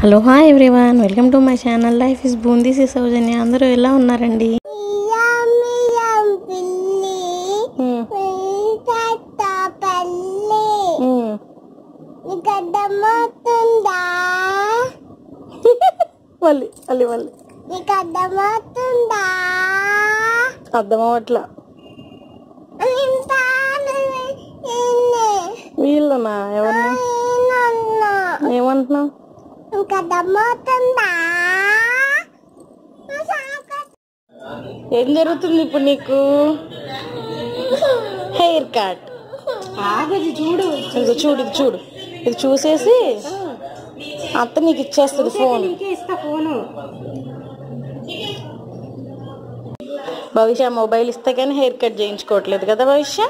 Hello hi everyone welcome to my channel life is boon this is Soujanya అందరూ ఎలా ఉన్నారండి మియం పిల్లి తాత పల్లి నీకు అర్థమవుతుందా మళ్ళీ మళ్ళీ మళ్ళీ నీకు అర్థమవుతుందా అర్థమవట్లా వింటాను నిన్నే. వీళ్ళనా ఎవరన్నా నేనన్నా. ఏమంటున్నావు నీకు అర్థమవుతుందా ఏం జరుగుతుంది ఇప్పుడు నీకు హెయిర్ కట్ చూడు ఇది చూడు ఇది చూడు ఇది చూసేసి అత్త నీకు ఇచ్చేస్తుంది ఫోన్ భవిష్య మొబైల్ ఇస్తే కానీ హెయిర్ కట్ చేయించుకోవట్లేదు కదా భవిష్య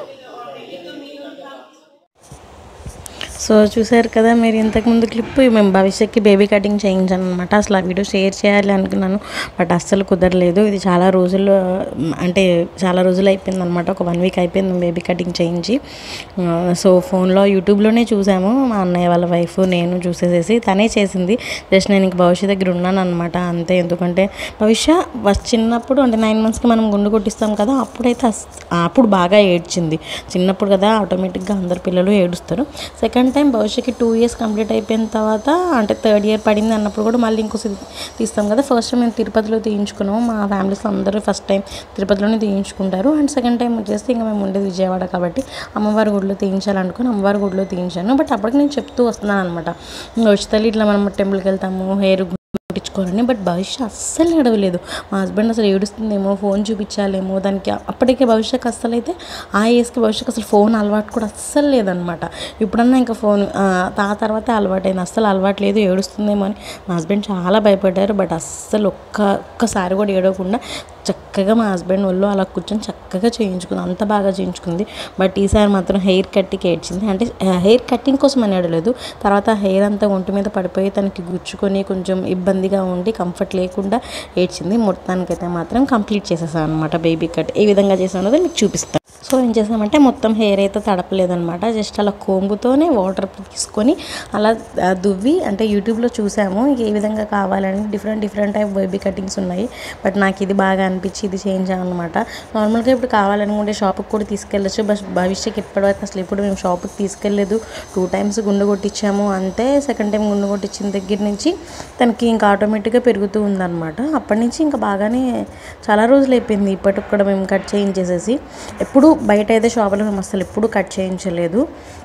సో చూసారు కదా మీరు ఇంతకుముందు క్లిప్ మేము భవిష్యత్కి బేబీ కటింగ్ చేయించాను అనమాట అసలు ఆ వీడియో షేర్ చేయాలి అనుకున్నాను బట్ అస్సలు కుదరలేదు ఇది చాలా రోజులు అంటే చాలా రోజులు అయిపోయింది అనమాట ఒక వన్ వీక్ అయిపోయింది బేబీ కటింగ్ చేయించి ఆ, సో ఫోన్లో యూట్యూబ్లోనే చూసాము మా అన్నయ్య వాళ్ళ వైఫ్ నేను చూసేసేసి తనే చేసింది జస్ట్ నేను ఇంక భవిష్య దగ్గర ఉన్నాను అనమాట అంతే ఎందుకంటే భవిష్య ఫస్ట్ చిన్నప్పుడు అంటే నైన్ మంత్స్కి మనం గుండు కొట్టిస్తాం కదా అప్పుడైతే అస్- అప్పుడు బాగా ఏడ్చింది చిన్నప్పుడు కదా ఆటోమేటిక్గా అందరు పిల్లలు ఏడుస్తారు సెకండ్ టైం భవిష్యత్కి టూ ఇయర్స్ కంప్లీట్ అయిపోయిన తర్వాత అంటే థర్డ్ ఇయర్ పడింది అన్నప్పుడు కూడా మళ్ళీ ఇంకోసారి తీస్తాం కదా ఫస్ట్ టైం మేము తిరుపతిలో తీయించుకున్నాము మా ఫ్యామిలీస్లో అందరూ ఫస్ట్ టైం తిరుపతిలోనే తీయించుకుంటారు అండ్ సెకండ్ టైం వచ్చేసి ఇంకా మేము ఉండేది విజయవాడ కాబట్టి అమ్మవారి గుడిలో తీయించాలనుకుని అమ్మవారి గుడిలో తీయించాను బట్ అప్పటికి నేను చెప్తూ వస్తున్నాను అనమాట వచ్చి ఇట్లా మనం టెంపుల్కి వెళ్తాము హెయిర్ పట్టించుకోవాలని బట్ భవిష్య అస్సలు నడవలేదు మా హస్బెండ్ అసలు ఏడుస్తుందేమో ఫోన్ చూపించాలేమో దానికి అప్పటికే భవిష్యకి అస్సలు అయితే ఆ ఏజ్కి భవిష్యకి అసలు ఫోన్ అలవాటు కూడా అస్సలు లేదనమాట ఇప్పుడన్నా ఇంకా ఫోన్ ఆ ఆ తర్వాత అలవాటైంది అస్సలు అలవాటు లేదు ఏడుస్తుందేమో అని మా హస్బెండ్ చాలా భయపడ్డారు బట్ అస్సలు ఒక్క ఒక్కసారి కూడా ఏడవకుండా చక్కగా మా హస్బెండ్ వాళ్ళు అలా కూర్చొని చక్కగా చేయించుకుంది అంత బాగా చేయించుకుంది బట్ ఈసారి మాత్రం హెయిర్ కట్టింగ్ ఏడ్చింది అంటే హెయిర్ కటింగ్ కోసం అని అడగలేదు తర్వాత హెయిర్ అంతా ఒంటి మీద పడిపోయి తనకి గుచ్చుకొని కొంచెం ఇబ్బందిగా ఉండి కంఫర్ట్ లేకుండా ఏడ్చింది మొత్తానికైతే మాత్రం కంప్లీట్ చేసేసాను అనమాట బేబీ కట్ ఏ విధంగా చేసాను అన్నది మీకు చూపిస్తాను సో ఏం చేసామంటే మొత్తం హెయిర్ అయితే తడపలేదనమాట జస్ట్ అలా కోంబుతోనే వాటర్ తీసుకొని అలా ఆ, దువ్వి అంటే యూట్యూబ్లో చూసాము ఏ విధంగా కావాలని different different type baby cuttings ఉన్నాయి బట్ నాకు ఇది బాగా అనిపించి ఇది చేయించాను అనమాట నార్మల్గా ఇప్పుడు కావాలనుకుంటే షాప్కి కూడా తీసుకెళ్ళచ్చు బట్ భవిష్యత్కి ఇప్పటివరకు అసలు ఇప్పుడు మేము షాప్కి తీసుకెళ్ళలేదు టూ టైమ్స్ గుండు కొట్టించాము అంతే సెకండ్ టైం గుండు కొట్టించిన దగ్గర నుంచి తనకి ఇంకా ఆటోమేటిక్గా పెరుగుతూ ఉందన్నమాట అప్పటి నుంచి ఇంకా బాగానే చాలా రోజులు అయిపోయింది ఇప్పటికి కూడా మేము కట్ చేయించేసేసి ఎప్పుడు బయట అయితే షాపులో మేము అసలు ఎప్పుడు కట్ చేయించలేదు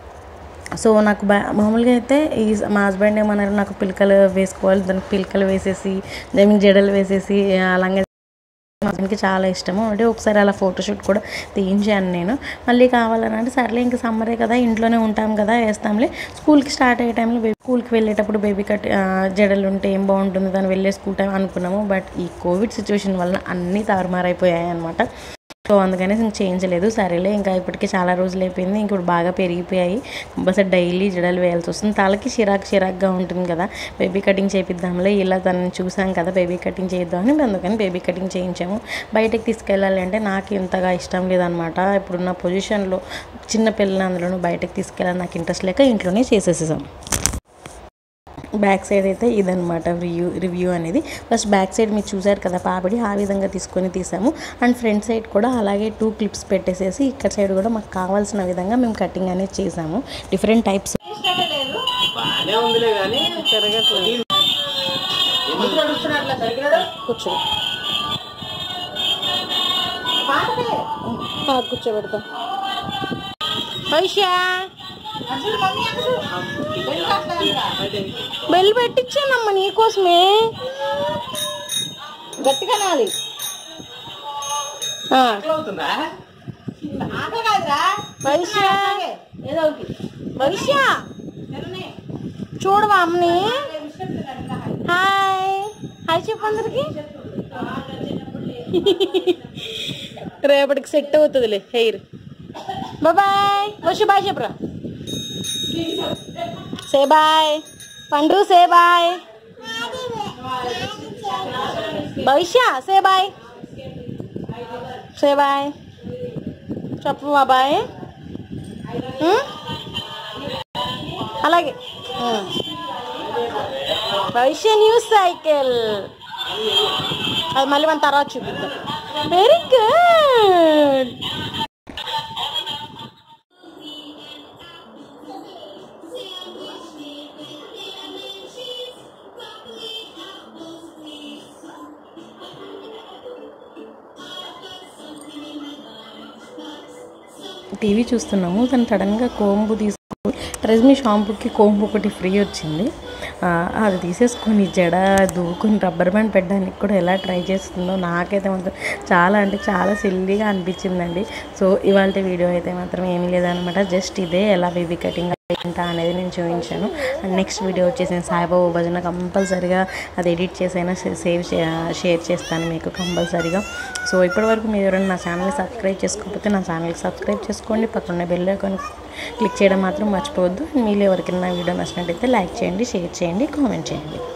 సో నాకు బా మామూలుగా అయితే ఈ మా హస్బెండ్ ఏమన్నారు నాకు పిలకలు వేసుకోవాలి దానికి పిలకలు వేసేసి దానికి జడలు వేసేసి అలాగే మా హస్బెండ్కి చాలా ఇష్టము అంటే ఒకసారి అలా ఫోటోషూట్ కూడా తీయించాను నేను మళ్ళీ కావాలని అంటే సర్లే ఇంకా సమ్మరే కదా ఇంట్లోనే ఉంటాం కదా వేస్తాంలే స్కూల్కి స్టార్ట్ అయ్యే టైంలో బేబీ స్కూల్కి వెళ్ళేటప్పుడు బేబీ కట్ ఆ, జడలు ఉంటే ఏం బాగుంటుంది దాన్ని వెళ్ళే స్కూల్ టైం అనుకున్నాము బట్ ఈ కోవిడ్ సిచ్యువేషన్ వలన అన్నీ తారుమారైపోయాయి అనమాట సో అందుకని ఇంక చేయించలేదు సరేలే ఇంకా ఇప్పటికి చాలా రోజులు అయిపోయింది ఇంక ఇప్పుడు బాగా పెరిగిపోయాయి కంపల్సరీ డైలీ జడలు వేయాల్సి వస్తుంది తలకి చిరాకు చిరాకుగా ఉంటుంది కదా బేబీ కటింగ్ చేపిద్దాంలే ఇలా తనని చూసాం కదా బేబీ కటింగ్ చేద్దామని అందుకని బేబీ కటింగ్ చేయించాము బయటకు తీసుకెళ్ళాలి అంటే నాకు ఇంతగా ఇష్టం లేదనమాట ఇప్పుడున్న పొజిషన్లో చిన్న పిల్లలు అందులోనూ బయటకు తీసుకెళ్ళాలి నాకు ఇంట్రెస్ట్ లేక ఇంట్లోనే చేసేసేసాం బ్యాక్ సైడ్ అయితే ఇదనమాట రివ్యూ రివ్యూ అనేది ఫస్ట్ బ్యాక్ సైడ్ మీరు చూసారు కదా పాపిడి ఆ విధంగా తీసుకొని తీసాము అండ్ ఫ్రంట్ సైడ్ కూడా అలాగే టూ క్లిప్స్ పెట్టేసేసి ఇక్కడ సైడ్ కూడా మాకు కావాల్సిన విధంగా మేము కటింగ్ అనేది చేసాము డిఫరెంట్ టైప్స్ కూర్చో ఆ, కూర్చోబెడతాం భవిష్య బెల్ పెట్టించానమ్మా నీకోసమే గట్టిగా నాలి భవిష్య భవిష్య చూడవా అమ్మని హాయ్ హాయ్ చెప్పు అందరికి రేపటికి సెట్ అవుతుందిలే హెయిర్ బాయ్ వచ్చి బాయ్ చెప్పరా సే బాయ్ పండు సే బాయ్ భవిష్య సే బాయ్ సే బాయ్ చెప్పు మా బాయ్ ఉం? అలాగే ఉం. భవిష్య న్యూస్ సైకిల్ అది మళ్ళీ మన తర్వాత చూపిద్దాం వెరీ గుడ్ టీవీ చూస్తున్నాము తను సడన్గా కోంబు తీసుకొని ట్రెజ్మీ షాంపూకి కోంబు ఒకటి ఫ్రీ వచ్చింది ఆ, అది తీసేసుకొని జడ దూకుని రబ్బర్ బ్యాండ్ పెట్టడానికి కూడా ఎలా ట్రై చేస్తుందో నాకైతే మాత్రం చాలా అంటే చాలా సిల్లీగా అనిపించిందండి సో ఇవాళ వీడియో అయితే మాత్రం ఏమీ లేదనమాట జస్ట్ ఇదే ఎలా బేబీ కటింగ్ ఏంటా అనేది నేను చూపించాను అండ్ నెక్స్ట్ వీడియో వచ్చేసి నేను సాయిబాబా భజన కంపల్సరీగా అది ఎడిట్ చేసైనా సేవ్ షేర్ చేస్తాను మీకు కంపల్సరీగా సో ఇప్పటివరకు మీరు ఎవరైనా నా ఛానల్ని సబ్స్క్రైబ్ చేసుకోకపోతే నా ఛానల్కి సబ్స్క్రైబ్ చేసుకోండి పక్కన బెల్ ఐకాన్ క్లిక్ చేయడం మాత్రం మర్చిపోవద్దు మీరు ఎవరికైనా నా వీడియో నచ్చినట్టయితే లైక్ చేయండి షేర్ చేయండి కామెంట్ చేయండి